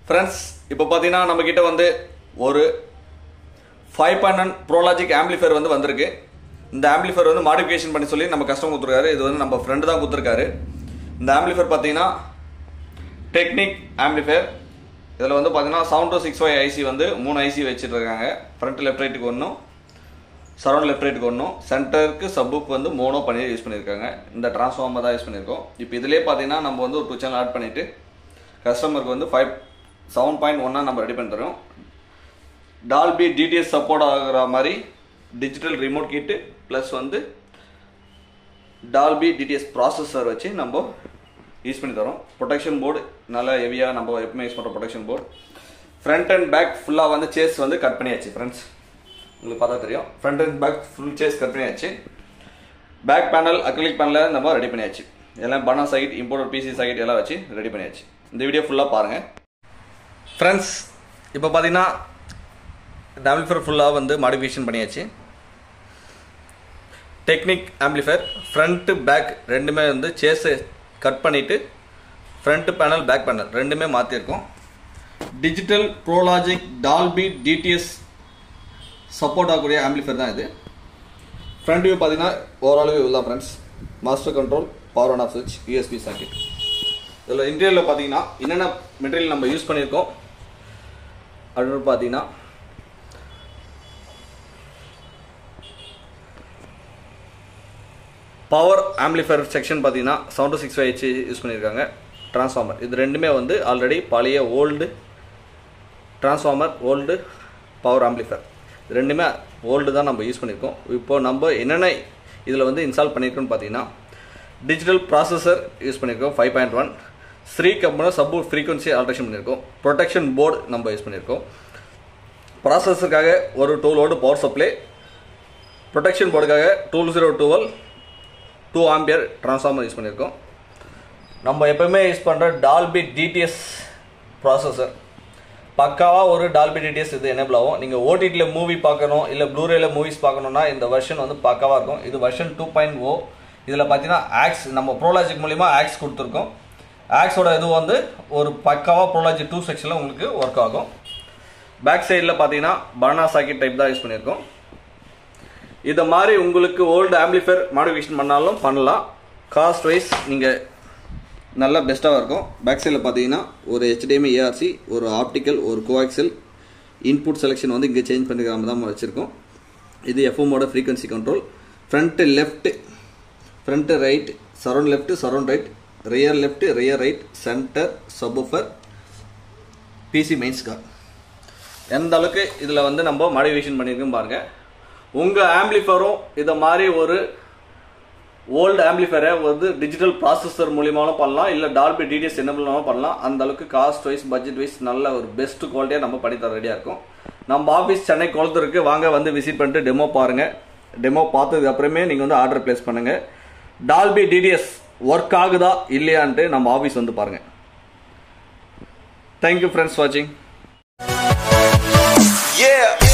Friends இப்போ பார்த்தீங்கன்னா நம்மக்கிட்ட வந்து ஒரு five point one pro logic amplifier வந்து வந்திருக்கு இந்த ஆம்பிளிஃபையர் வந்து மாடிஃபிகேஷன் பண்ணி சொல்லி நம்ம கஸ்டம் கொடுத்துருக்காரு இது வந்து நம்ம ஃப்ரெண்டு தான் கொடுத்துருக்காரு இந்த ஆம்பிளிஃபையர் பார்த்தீங்கன்னா டெக்னிக் ஆம்பிளிஃபையர் இதில் வந்து பார்த்தீங்கன்னா seven two six five IC வந்து மூணு ஐசி வச்சுட்டு இருக்காங்க ஃப்ரண்ட் லெஃப்ட் ரைட்டுக்கு ஒன்றும் சரௌண்ட் லெஃப்ட் ரைட்டுக்கு ஒன்றும் சென்டருக்கு சப்புக்கு வந்து மோனோ பண்ணி யூஸ் பண்ணியிருக்காங்க இந்த டிரான்ஸ்ஃபார்மர் தான் யூஸ் பண்ணியிருக்கோம் இப்போ இதிலே பார்த்தீங்கன்னா நம்ம வந்து ஒரு டூ சேனல் ஆட் பண்ணிவிட்டு கஸ்டமருக்கு வந்து ஃபைவ் செவன் பாயிண்ட் ஒன்னா நம்ம ரெடி பண்ணி தரோம் டால்பி டிடிஎஸ் சப்போர்ட் ஆகிற மாதிரி டிஜிட்டல் ரிமோட் கிட்டு ப்ளஸ் வந்து டால்பி டிடிஎஸ் ப்ராசஸர் வச்சு நம்ம யூஸ் பண்ணி தரோம் ப்ரொடெக்ஷன் போர்டு நல்லா ஹெவியாக நம்ம எப்பவுமே யூஸ் பண்ணுற protection board front and back ஃபுல்லாக வந்து சேஸ் வந்து கட் பண்ணியாச்சு ஃப்ரெண்ட்ஸ் உங்களுக்கு பார்த்தா தெரியும் front and back full chassis cut பண்ணியாச்சு பேக் பேனல் அக்ரிலிக் பேனலில் நம்ம ரெடி பண்ணியாச்சு எல்லாம் பனா சைட் இம்போர்ட் பிசி சைட் எல்லாம் வச்சு ரெடி பண்ணியாச்சு இந்த வீடியோ ஃபுல்லாக பாருங்கள் ஃப்ரெண்ட்ஸ் இப்போ பார்த்தீங்கன்னா ஆம்பிளிஃபையர் ஃபுல்லாக வந்து மாடிஃபிகேஷன் பண்ணியாச்சு டெக்னிக் ஆம்பிளிஃபையர் ஃப்ரண்ட்டு பேக் ரெண்டுமே வந்து சேஸை கட் பண்ணிவிட்டு ஃப்ரண்ட் பேனல் பேக் பேனல் ரெண்டுமே மாற்றிருக்கோம் digital pro logic Dolby DTS support ஆகக்கூடிய ஆம்பிளிஃபையர் தான் இது ஃப்ரண்ட் வியூ பார்த்தீங்கன்னா ஓவரால் வியூ தான் friends master control power on off சுவிட்ச் யூஎஸ்பி சாக்கெட் இதில் இன்டீரியரில் பார்த்தீங்கன்னா என்னென்ன மெட்டீரியல் நம்ம யூஸ் பண்ணியிருக்கோம் அப்படின்னு பார்த்தீங்கன்னா பவர் ஆம்பிளிஃபையர் செக்ஷன் பார்த்தீங்கன்னா seven two six five H use பண்ணியிருக்காங்க ட்ரான்ஸ்ஃபார்மர் இது ரெண்டுமே வந்து ஆல்ரெடி பழைய old transformer old power amplifier இது ரெண்டுமே ஓல்டு தான் நம்ம யூஸ் பண்ணியிருக்கோம் இப்போ நம்ம என்னென்ன இதில் வந்து இன்ஸ்டால் பண்ணியிருக்கோம்னு பார்த்தீங்கன்னா டிஜிட்டல் ப்ராசஸர் யூஸ் பண்ணியிருக்கோம் five point one Sri company sub frequency alteration பண்ணியிருக்கோம் ப்ரொடெக்ஷன் போர்டு நம்ம யூஸ் பண்ணியிருக்கோம் ப்ராசஸருக்காக ஒரு டூலோடு பவர் சப்ளை ப்ரொடெக்ஷன் போர்டுக்காக two zero twelve two ampere transformer use பண்ணியிருக்கோம் நம்ம எப்பவுமே யூஸ் பண்ணுற டால்பி டிடிஎஸ் ப்ராசஸர் பக்காவாக ஒரு டால்பி டிடிஎஸ் இது எனேபிள் ஆகும் நீங்கள் ஓடிடியில் மூவி பார்க்கணும் இல்லை ப்ளூரேல மூவிஸ் பார்க்கணுன்னா இந்த வெர்ஷன் வந்து பக்காவாக இருக்கும் இது வெர்ஷன் டூ பாயிண்ட் ஓ இதில் பார்த்தீங்கன்னா ஆக்ஸ் நம்ம ப்ரோலாஜிக் மூலிமா ஆக்ஸ் கொடுத்துருக்கோம் ஆக்ஸோட இது வந்து ஒரு பக்காவாக ப்ரோலாஜி டூ செக்ஷனில் உங்களுக்கு ஒர்க் ஆகும் பேக் சைடில் பார்த்தீங்கன்னா பனானா சாக்கெட் டைப் தான் யூஸ் பண்ணியிருக்கோம் இதை மாதிரி உங்களுக்கு ஓல்டு ஆம்பிளிஃபையர் மாடிஃபிகேஷன் பண்ணாலும் பண்ணலாம் காஸ்ட் வைஸ் நீங்கள் நல்லா பெஸ்ட்டாக இருக்கும் பேக் சைடில் பார்த்தீங்கன்னா ஒரு ஹெச்டிஎம்ஐ ஏஆர்சி ஒரு ஆப்டிக்கல் ஒரு கோஆக்சல் இன்புட் செலெக்ஷன் வந்து இங்கே சேஞ்ச் பண்ணிக்கிற மாதிரி தான் வச்சுருக்கோம் இது எஃப்எம்மோட frequency control front left front right surround left surround right rear left rear right centre subwoofer PC mains கார் எந்த அளவுக்கு இதில் வந்து நம்ம மாடிஃபிகேஷன் பண்ணியிருக்கோம் பாருங்கள் உங்கள் ஆம்பிளிஃபரும் இதை மாதிரி ஒரு ஓல்டு ஆம்பிளிஃபயரை வந்து டிஜிட்டல் ப்ராசஸர் மூலியமாலும் பண்ணலாம் இல்லை டால்பி டிடிஎஸ் என்ன மூலமாகவும் பண்ணலாம் அந்த அளவுக்கு காஸ்ட் வைஸ் பட்ஜெட் வைஸ் நல்ல ஒரு பெஸ்ட் குவாலிட்டியாக நம்ம பண்ணித்தர ரெடியாக இருக்கும் நம்ம ஆஃபீஸ் சென்னை குளத்தூருக்கு வாங்க வந்து விசிட் பண்ணிட்டு டெமோ பாருங்கள் டெமோ பார்த்ததுக்கு அப்புறமே நீங்கள் வந்து ஆர்டர் ப்ளேஸ் பண்ணுங்கள் டால்பி டிடிஎஸ் ஒர்க் ஆகுதா இல்லையான்ட்டு நம்ம ஆஃபீஸ் வந்து பாருங்கள் தேங்க்யூ ஃப்ரெண்ட்ஸ் வாட்சிங் Yeah.